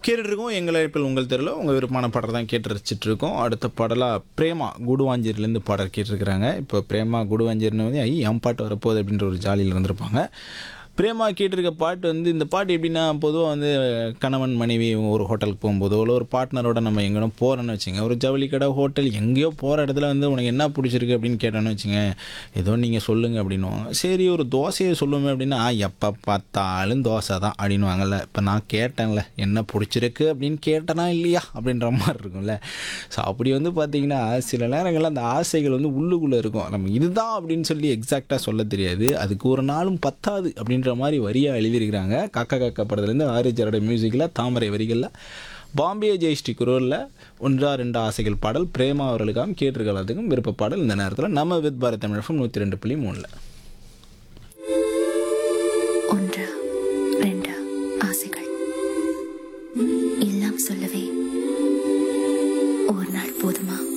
கேட்டுட்டு இருக்கோம் எங்கள் அழைப்பில் உங்கள் தெருவில் உங்கள் விருப்பமான பாடல் தான் கேட்டு ரசிச்சிட்டு இருக்கோம் அடுத்த பாடலாக பிரேமா குடுவாஞ்சேரிலேருந்து பாடல் கேட்டிருக்கிறாங்க இப்போ பிரேமா குடுவாஞ்சேரின்னு வந்து ஐ என் பாட்டு வரப்போகுது அப்படின்ற ஒரு ஜாலியில் இருந்திருப்பாங்க பிரேமா கேட்டிருக்க பாட்டு வந்து இந்த பாட்டு எப்படின்னா பொதுவாக வந்து கணவன் மனைவி ஒரு ஹோட்டலுக்கு போகும்போதோ இல்லை ஒரு பார்ட்னரோட நம்ம எங்கேனோ போகிறோன்னு வச்சுங்க ஒரு ஜவுளி கடை ஹோட்டல் எங்கேயோ போகிற இடத்துல வந்து உனக்கு என்ன பிடிச்சிருக்கு அப்படின்னு கேட்டோன்னு வச்சுங்க ஏதோ நீங்கள் சொல்லுங்கள் அப்படின்னுவாங்க சரி ஒரு தோசையை சொல்லுமே அப்படின்னா எப்போ பார்த்தாலும் தோசை தான் அப்படின்வாங்கல்ல இப்போ நான் கேட்டேன்ல என்ன பிடிச்சிருக்கு அப்படின்னு கேட்டனா இல்லையா அப்படின்ற மாதிரி இருக்கும்ல ஸோ அப்படி வந்து பார்த்தீங்கன்னா சில நேரங்களில் அந்த ஆசைகள் வந்து உள்ளுக்குள்ளே இருக்கும் நம்ம இதுதான் அப்படின்னு சொல்லி எக்ஸாக்டாக சொல்ல தெரியாது அதுக்கு ஒரு நாளும் பத்தாது அப்படின்ற மாதிரி வரியாக எழுதியிருக்கிறாங்க காக்கா காக்கா படத்துலேருந்து ஆரிஜரோட மியூசிக்கில் தாமரை வரிகளில் பாம்பே ஜெயஸ்ரீ குரோலில் ஒன்றா ரெண்டு ஆசைகள் பாடல் பிரேமா அவர்களுக்காகவும் கேட்டிருக்கிறதுக்கும் விருப்ப பாடல் இந்த நேரத்தில் நம்ம வித் பாரத் தமிழகம் நூற்றி ரெண்டு புள்ளி மூணில் ஒன்று ரெண்டு ஆசைகள் எல்லாம் சொல்லவே ஒரு நாள் போதுமா